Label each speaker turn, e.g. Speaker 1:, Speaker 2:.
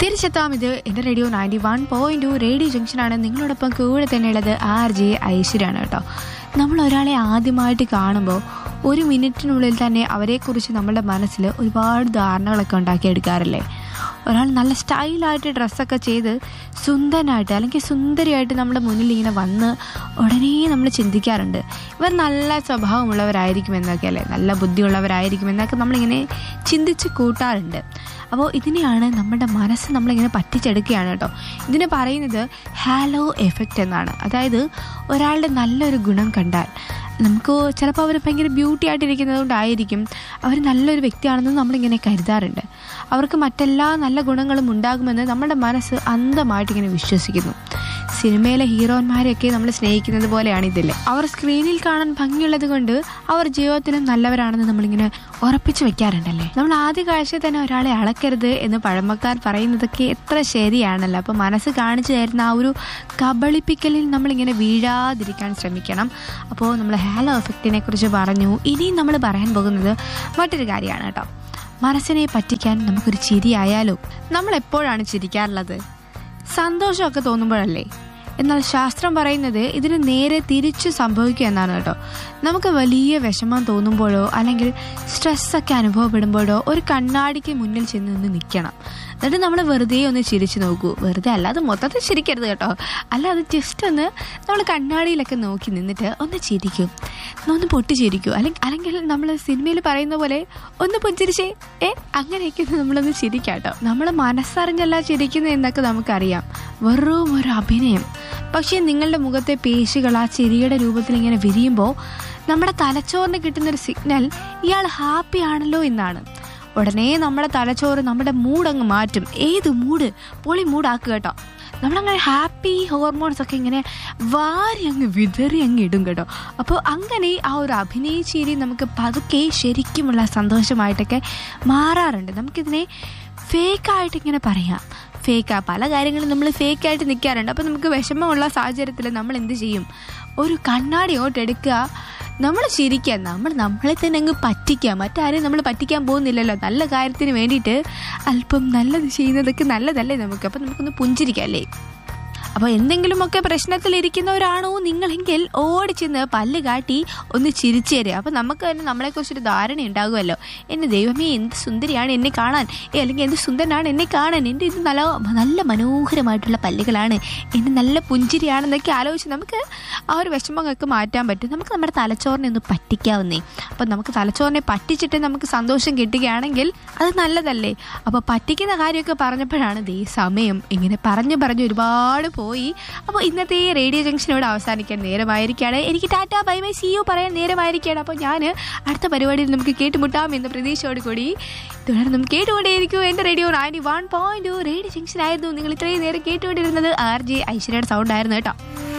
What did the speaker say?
Speaker 1: തിരിച്ചെത്താം ഇത് എൻ്റെ radio ninety one point two radio ജംഗ്ഷനാണ് നിങ്ങളോടൊപ്പം കൂടെ തന്നെയുള്ളത് ആർ ജെ ഐശ്വര്യാണ് കേട്ടോ നമ്മൾ ഒരാളെ ആദ്യമായിട്ട് കാണുമ്പോൾ ഒരു മിനിറ്റിനുള്ളിൽ തന്നെ അവരെക്കുറിച്ച് നമ്മുടെ മനസ്സിൽ ഒരുപാട് ധാരണകളൊക്കെ ഉണ്ടാക്കിയെടുക്കാറില്ലേ ഒരാൾ നല്ല സ്റ്റൈലായിട്ട് ഡ്രസ്സൊക്കെ ചെയ്ത് സുന്ദരനായിട്ട് അല്ലെങ്കിൽ സുന്ദരിയായിട്ട് നമ്മുടെ മുന്നിൽ ഇങ്ങനെ വന്ന് ഉടനെ നമ്മൾ ചിന്തിക്കാറുണ്ട് ഇവർ നല്ല സ്വഭാവമുള്ളവരായിരിക്കും എന്നൊക്കെ അല്ലേ നല്ല ബുദ്ധിയുള്ളവരായിരിക്കും എന്നൊക്കെ നമ്മളിങ്ങനെ ചിന്തിച്ച് കൂട്ടാറുണ്ട് അപ്പോൾ ഇതിനെയാണ് നമ്മുടെ മനസ്സ് നമ്മളിങ്ങനെ പറ്റിച്ചെടുക്കുകയാണ് കേട്ടോ ഇതിനെ പറയുന്നത് ഹാലോ എഫക്റ്റ് എന്നാണ് അതായത് ഒരാളുടെ നല്ലൊരു ഗുണം കണ്ടാൽ നമുക്ക് ചിലപ്പോൾ അവർ ഭയങ്കര ബ്യൂട്ടി ആയിട്ടിരിക്കുന്നത് കൊണ്ടായിരിക്കും അവർ നല്ലൊരു വ്യക്തിയാണെന്ന് നമ്മളിങ്ങനെ കരുതാറുണ്ട് അവർക്ക് മറ്റെല്ലാ നല്ല ഗുണങ്ങളും ഉണ്ടാകുമെന്ന് നമ്മുടെ മനസ്സ് അന്ധമായിട്ട് ഇങ്ങനെ വിശ്വസിക്കുന്നു സിനിമയിലെ ഹീറോന്മാരെയൊക്കെ നമ്മൾ സ്നേഹിക്കുന്നത് പോലെയാണ് ഇതില്ലേ അവർ സ്ക്രീനിൽ കാണാൻ ഭംഗിയുള്ളത് കൊണ്ട് അവർ ജീവിതത്തിലും നല്ലവരാണെന്ന് നമ്മളിങ്ങനെ ഉറപ്പിച്ചു വെക്കാറുണ്ടല്ലേ നമ്മൾ ആദ്യ കാഴ്ചയിൽ തന്നെ ഒരാളെ അളക്കരുത് എന്ന് പഴമക്കാർ പറയുന്നതൊക്കെ എത്ര ശരിയാണല്ലോ അപ്പോൾ മനസ്സ് കാണിച്ചു തരുന്ന ആ ഒരു കബളിപ്പിക്കലിൽ നമ്മളിങ്ങനെ വീഴാതിരിക്കാൻ ശ്രമിക്കണം അപ്പോൾ നമ്മൾ ഹാലോ എഫക്റ്റിനെ കുറിച്ച് പറഞ്ഞു ഇനിയും നമ്മൾ പറയാൻ പോകുന്നത് മറ്റൊരു കാര്യമാണ് കേട്ടോ മനസ്സിനെ പറ്റിക്കാൻ നമുക്കൊരു ചിരിയായാലോ നമ്മൾ എപ്പോഴാണ് ചിരിക്കാറുള്ളത് സന്തോഷമൊക്കെ തോന്നുമ്പോഴല്ലേ എന്നാൽ ശാസ്ത്രം പറയുന്നത് ഇതിന് നേരെ തിരിച്ചു സംഭവിക്കുക എന്നാണ് കേട്ടോ നമുക്ക് വലിയ വിഷമം തോന്നുമ്പോഴോ അല്ലെങ്കിൽ സ്ട്രെസ്സൊക്കെ അനുഭവപ്പെടുമ്പോഴോ ഒരു കണ്ണാടിക്ക് മുന്നിൽ ചെന്ന് നിന്ന് നിൽക്കണം എന്നിട്ട് നമ്മൾ വെറുതെ ഒന്ന് ചിരിച്ചു നോക്കൂ വെറുതെ അല്ലാതെ മൊത്തത്തിൽ ചിരിക്കരുത് കേട്ടോ അല്ലാതെ ജസ്റ്റ് ഒന്ന് നമ്മൾ കണ്ണാടിയിലൊക്കെ നോക്കി നിന്നിട്ട് ഒന്ന് ചിരിക്കും ഒന്ന് പൊട്ടി ചിരിക്കൂ അല്ലെങ്കിൽ അല്ലെങ്കിൽ നമ്മൾ സിനിമയിൽ പറയുന്ന പോലെ ഒന്ന് പുഞ്ചിരിച്ചേ ഏ അങ്ങനെയൊക്കെ ഒന്ന് നമ്മളൊന്ന് ചിരിക്കാം കേട്ടോ നമ്മൾ മനസ്സറിഞ്ഞല്ല ചിരിക്കുന്നത് എന്നൊക്കെ നമുക്കറിയാം വെറും ഒരു അഭിനയം പക്ഷേ നിങ്ങളുടെ മുഖത്തെ പേശികൾ ആ ചിരിയുടെ രൂപത്തിൽ ഇങ്ങനെ വിരിയുമ്പോൾ നമ്മുടെ തലച്ചോറിന് കിട്ടുന്നൊരു സിഗ്നൽ ഇയാൾ ഹാപ്പി ആണല്ലോ എന്നാണ് ഉടനെ നമ്മുടെ തലച്ചോറ് നമ്മുടെ മൂഡ് അങ്ങ് മാറ്റും ഏത് മൂഡ് പൊളി മൂഡാക്കുക കേട്ടോ നമ്മളങ്ങനെ ഹാപ്പി ഹോർമോൺസ് ഒക്കെ ഇങ്ങനെ വാരി അങ്ങ് വിതറി അങ്ങ് ഇടും കേട്ടോ അപ്പോൾ അങ്ങനെ ആ ഒരു അഭിനയിച്ചിരി നമുക്ക് പതുക്കെ ശരിക്കുമുള്ള സന്തോഷമായിട്ടൊക്കെ മാറാറുണ്ട് നമുക്കിതിനെ ഫേക്കായിട്ട് ഇങ്ങനെ പറയാം ഫേക്കാ പല കാര്യങ്ങളും നമ്മൾ ഫേക്കായിട്ട് നിൽക്കാറുണ്ട് അപ്പോൾ നമുക്ക് വിഷമമുള്ള സാഹചര്യത്തിൽ നമ്മൾ എന്ത് ചെയ്യും ഒരു കണ്ണാടി ഓട്ട് എടുക്കുക നമ്മൾ ചിരിക്കുക നമ്മൾ നമ്മളെ തന്നെ അങ്ങ് പറ്റിക്കുക മറ്റാരെയും നമ്മൾ പറ്റിക്കാൻ പോകുന്നില്ലല്ലോ നല്ല കാര്യത്തിന് വേണ്ടിയിട്ട് അല്പം നല്ലത് ചെയ്യുന്നതൊക്കെ നല്ലതല്ലേ നമുക്ക് അപ്പം നമുക്കൊന്ന് പുഞ്ചിരിക്കാം അല്ലേ അപ്പോൾ എന്തെങ്കിലുമൊക്കെ പ്രശ്നത്തിലിരിക്കുന്നവരാണോ നിങ്ങളെങ്കിൽ ഓടിച്ചെന്ന് പല്ല് കാട്ടി ഒന്ന് ചിരിച്ചു തരിക അപ്പോൾ നമുക്ക് തന്നെ നമ്മളെക്കുറിച്ചൊരു ധാരണ ഉണ്ടാകുമല്ലോ എൻ്റെ ദൈവമേ എന്ത് സുന്ദരിയാണ് എന്നെ കാണാൻ ഏ, അല്ലെങ്കിൽ എന്ത് സുന്ദരനാണ് എന്നെ കാണാൻ എൻ്റെ ഇത് നല്ല നല്ല മനോഹരമായിട്ടുള്ള പല്ലുകളാണ് എൻ്റെ നല്ല പുഞ്ചിരിയാണെന്നൊക്കെ ആലോചിച്ച് നമുക്ക് ആ ഒരു വിഷമങ്ങളൊക്കെ മാറ്റാൻ പറ്റും നമുക്ക് നമ്മുടെ തലച്ചോറിനെ ഒന്ന് പറ്റിക്കാവുന്നേ അപ്പോൾ നമുക്ക് തലച്ചോറിനെ പറ്റിച്ചിട്ട് നമുക്ക് സന്തോഷം കിട്ടുകയാണെങ്കിൽ അത് നല്ലതല്ലേ അപ്പോൾ പറ്റിക്കുന്ന കാര്യമൊക്കെ പറഞ്ഞപ്പോഴാണ് ദേ സമയം ഇങ്ങനെ പറഞ്ഞു പറഞ്ഞു ഒരുപാട് പോയി അപ്പോൾ ഇന്നത്തെ റേഡിയോ ജംഗ്ഷൻ ഇവിടെ അവസാനിക്കാൻ നേരമായിരിക്കുകയാണ് എനിക്ക് tata bye bye see you പറയാൻ നേരമായിരിക്കുകയാണ് അപ്പോൾ ഞാൻ അടുത്ത പരിപാടിയിൽ നമുക്ക് കേട്ടുമുട്ടാം എന്ന പ്രതീക്ഷയോട് കൂടി തുടർന്നും കേട്ടുകൊണ്ടേയിരിക്കും എൻ്റെ radio ninety one point radio junction ആയിരുന്നു നിങ്ങൾ ഇത്രയും നേരം കേട്ടുകൊണ്ടിരുന്നത് ആർ ജെ ഐശ്വര്യയുടെ സൗണ്ട് ആയിരുന്നു കേട്ടോ